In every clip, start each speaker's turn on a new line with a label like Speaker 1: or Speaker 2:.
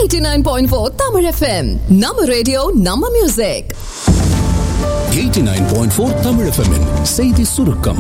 Speaker 1: 89.4 Tamil FM. நம்ம radio நம்ம music
Speaker 2: 89.4 Tamil FM -இன் செய்தி சுருக்கம்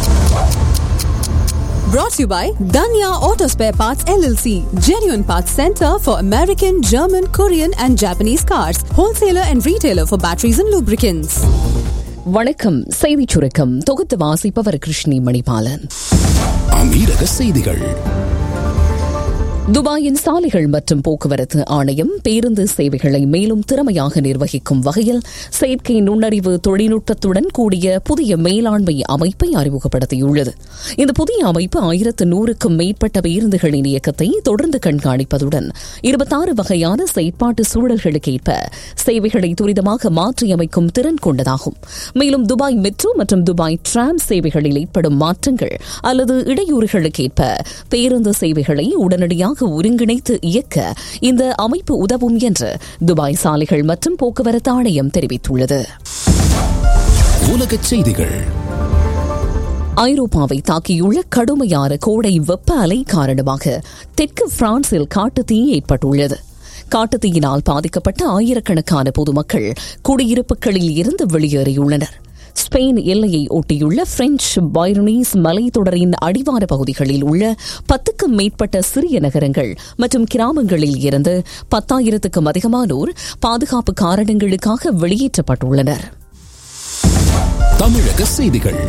Speaker 1: brought to you by Danya Auto Spare Parts LLC, genuine parts center for American, German, Korean and Japanese cars, wholesaler and retailer for batteries and lubricants.
Speaker 3: வணக்கம் செய்திச் சுருக்கம் தொகுத்து வாசிப்பவர் கிருஷ்ணி மணிபாலன்
Speaker 2: அமீரக செய்திகள்
Speaker 3: துபாயின் சாலைகள் மற்றும் போக்குவரத்து ஆணையம் பேருந்து சேவைகளை மேலும் திறமையாக நிர்வகிக்கும் வகையில் செயற்கை நுண்ணறிவு தொழில்நுட்பத்துடன் கூடிய புதிய மேலாண்மை அமைப்பை அறிமுகப்படுத்தியுள்ளது இந்த புதிய அமைப்பு ஆயிரத்து நூறுக்கும் மேற்பட்ட பேருந்துகளின் இயக்கத்தை தொடர்ந்து கண்காணிப்பதுடன் இருபத்தாறு வகையான செயற்பாட்டு சூழல்களுக்கேற்ப சேவைகளை துரிதமாக மாற்றியமைக்கும் திறன் கொண்டதாகும் மேலும் துபாய் மெட்ரோ மற்றும் துபாய் டிராம் சேவைகளில் ஏற்படும் மாற்றங்கள் அல்லது இடையூறுகளுக்கேற்ப பேருந்து சேவைகளை உடனடியாக ஒருங்கிணைத்து இயக்க இந்த அமைப்பு உதவும் என்று துபாய் சாலைகள் மற்றும் போக்குவரத்து ஆணையம் தெரிவித்துள்ளது
Speaker 2: உலகச் செய்திகள்
Speaker 3: ஐரோப்பாவை தாக்கியுள்ள கடுமையான கோடை வெப்ப அலை காரணமாக தெற்கு பிரான்சில் காட்டுத்தீ ஏற்பட்டுள்ளது காட்டுத்தீயினால் பாதிக்கப்பட்ட ஆயிரக்கணக்கான பொதுமக்கள் குடியிருப்புகளில் இருந்து வெளியேறியுள்ளனர் ஸ்பெயின் எல்லையை ஒட்டியுள்ள பிரெஞ்சு பைரனீஸ் மலைத்தொடரின் அடிவார பகுதிகளில் உள்ள பத்துக்கும் மேற்பட்ட சிறிய நகரங்கள் மற்றும் கிராமங்களில் இருந்து பத்தாயிரத்துக்கும் அதிகமானோர் பாதுகாப்பு காரணங்களுக்காக வெளியேற்றப்பட்டுள்ளனர்
Speaker 2: தமிழக செய்திகள்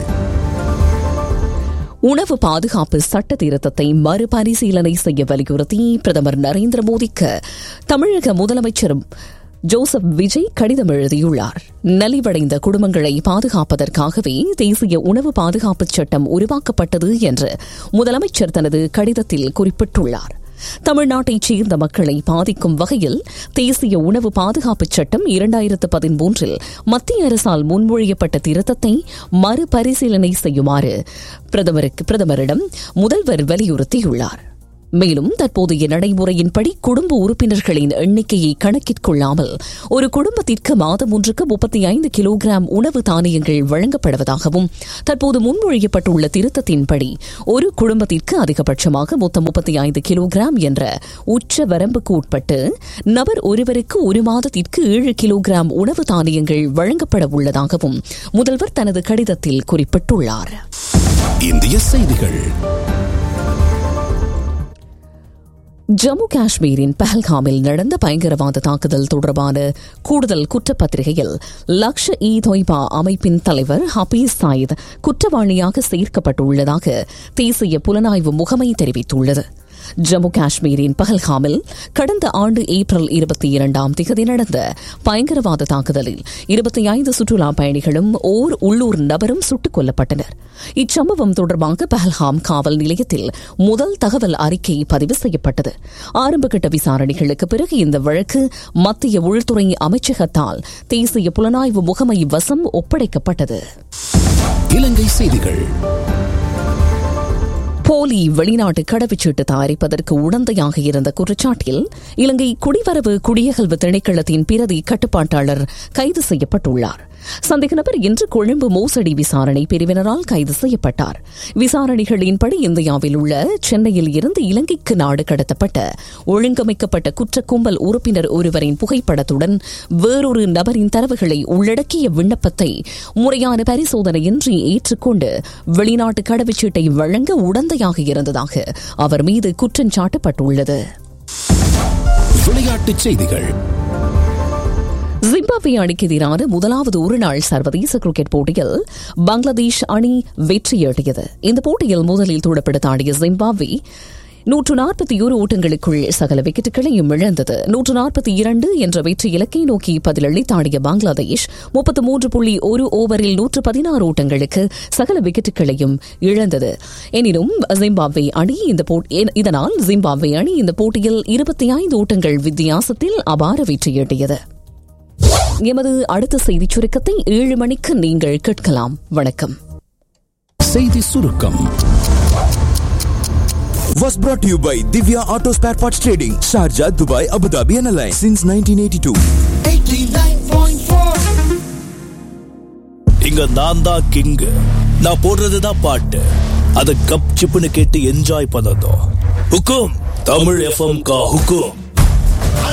Speaker 3: உணவு பாதுகாப்பு சட்ட திருத்தத்தை மறுபரிசீலனை செய்ய வலியுறுத்தி பிரதமர் நரேந்திர மோடிக்கு தமிழக முதலமைச்சரும் ஜோசப் விஜய் கடிதம் எழுதியுள்ளார் நலிவடைந்த குடும்பங்களை பாதுகாப்பதற்காகவே தேசிய உணவு பாதுகாப்பு சட்டம் உருவாக்கப்பட்டது என்று முதலமைச்சர் தனது கடிதத்தில் குறிப்பிட்டுள்ளார் தமிழ்நாட்டைச் சேர்ந்த மக்களை பாதிக்கும் வகையில் தேசிய உணவு பாதுகாப்பு சட்டம் இரண்டாயிரத்து பதிமூன்றில் மத்திய அரசால் முன்மொழியப்பட்ட திருத்தத்தை மறுபரிசீலனை செய்யுமாறு பிரதமருக்கு பிரதமரிடம் முதல்வர் வலியுறுத்தியுள்ளார் மேலும் தற்போதைய நடைமுறையின்படி குடும்ப உறுப்பினர்களின் எண்ணிக்கையை கணக்கிற்கொள்ளாமல் ஒரு குடும்பத்திற்கு மாதம் ஒன்றுக்கு முப்பத்தி ஐந்து கிலோகிராம் உணவு தானியங்கள் வழங்கப்படுவதாகவும் தற்போது முன்மொழியப்பட்டுள்ள திருத்தத்தின்படி ஒரு குடும்பத்திற்கு அதிகபட்சமாக மொத்தம் முப்பத்தி ஐந்து கிலோகிராம் என்ற உச்ச வரம்புக்கு உட்பட்டு நபர் ஒருவருக்கு ஒரு மாதத்திற்கு ஏழு கிலோகிராம் உணவு தானியங்கள் வழங்கப்பட உள்ளதாகவும் முதல்வர் தனது கடிதத்தில் குறிப்பிட்டுள்ளார்
Speaker 2: இந்திய செய்திகள்
Speaker 3: ஜம்மு காஷ்மீரின் பஹல்காமில் நடந்த பயங்கரவாத தாக்குதல் தொடர்பான கூடுதல் குற்றப்பத்திரிகையில் லக்ஷ இ தொய்பா அமைப்பின் தலைவர் ஹபீஸ் சாயித் குற்றவாளியாக சேர்க்கப்பட்டுள்ளதாக தேசிய புலனாய்வு முகமை தெரிவித்துள்ளது ஜம்மு காஷ்மீரின் பஹல்காமில் கடந்த ஆண்டு ஏப்ரல் இருபத்தி இரண்டாம் திகதி நடந்த பயங்கரவாத தாக்குதலில் இருபத்தி ஐந்து சுற்றுலா பயணிகளும் ஓர் உள்ளூர் நபரும் சுட்டுக் கொல்லப்பட்டனர் இச்சம்பவம் தொடர்பாக பஹல்காம் காவல் நிலையத்தில் முதல் தகவல் அறிக்கை பதிவு செய்யப்பட்டது ஆரம்பகட்ட விசாரணைகளுக்கு பிறகு இந்த வழக்கு மத்திய உள்துறை அமைச்சகத்தால் தேசிய புலனாய்வு முகமை வசம் ஒப்படைக்கப்பட்டது
Speaker 2: இலங்கை செய்திகள்
Speaker 3: போலி வெளிநாட்டு கடவுச்சீட்டு தயாரிப்பதற்கு உடந்தையாக இருந்த குற்றச்சாட்டில் இலங்கை குடிவரவு குடியகல்வு திணைக்களத்தின் பிரதி கட்டுப்பாட்டாளர் கைது செய்யப்பட்டுள்ளார் சந்தேக நபர் இன்று கொழும்பு மோசடி விசாரணை பிரிவினரால் கைது செய்யப்பட்டார் விசாரணைகளின்படி இந்தியாவில் உள்ள சென்னையில் இருந்து இலங்கைக்கு நாடு கடத்தப்பட்ட ஒழுங்கமைக்கப்பட்ட குற்ற கும்பல் உறுப்பினர் ஒருவரின் புகைப்படத்துடன் வேறொரு நபரின் தரவுகளை உள்ளடக்கிய விண்ணப்பத்தை முறையான பரிசோதனையின்றி ஏற்றுக்கொண்டு வெளிநாட்டு கடவுச்சீட்டை வழங்க உடந்தையாக இருந்ததாக அவர் மீது குற்றம் சாட்டப்பட்டுள்ளது
Speaker 2: விளையாட்டுச் செய்திகள்
Speaker 3: ஜிம்பாப்வே அணிக்கு எதிரான முதலாவது ஒருநாள் சர்வதேச கிரிக்கெட் போட்டியில் பங்களாதேஷ் அணி வெற்றியீட்டியது இந்த போட்டியில் முதலில் துடுப்படுத்த ஆடிய ஜிம்பாப்வே நூற்று நாற்பத்தி ஒரு ஓட்டங்களுக்குள் சகல விக்கெட்டுகளையும் இழந்தது நூற்று நாற்பத்தி இரண்டு என்ற வெற்றி இலக்கை நோக்கி பதிலளித்தாடிய பங்களாதேஷ் முப்பத்து மூன்று புள்ளி ஒரு ஓவரில் நூற்று பதினாறு ஓட்டங்களுக்கு சகல விக்கெட்டுகளையும் இழந்தது எனினும் ஜிம்பாப்வே அணி இந்த இதனால் ஜிம்பாப்வே அணி இந்த போட்டியில் இருபத்தி ஐந்து ஓட்டங்கள் வித்தியாசத்தில் அபார வெற்றியீட்டியது எமது அடுத்த செய்திச் சுருக்கத்தை ஏழு மணிக்கு நீங்கள் கேட்கலாம் வணக்கம்
Speaker 2: செய்தி சுருக்கம்
Speaker 4: was brought to you by Divya Auto Spare Parts Trading, Sharjah, Dubai, Abu Dhabi and Alliance since 1982.
Speaker 5: இங்க நான் தான் கிங் நான் போடுறதுதான் பாட்டு அத கப் சிப்புன்னு கேட்டு என்ஜாய் பண்ணதும் ஹுக்கும் தமிழ் எஃப்எம் கா ஹுக்கும்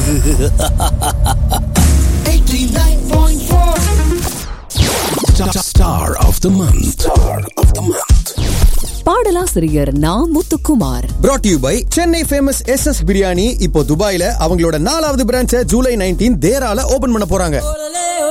Speaker 2: Star of the month. Star of the month.
Speaker 3: பாடலாசிரியர் Na Muthukumar
Speaker 6: brought to you by Chennai famous S S biryani இப்போ துபாயில அவங்களோட நாலாவது பிரான்ச்சை ஜூலை நைன்டீன் தேரால ஓபன் பண்ண போறாங்க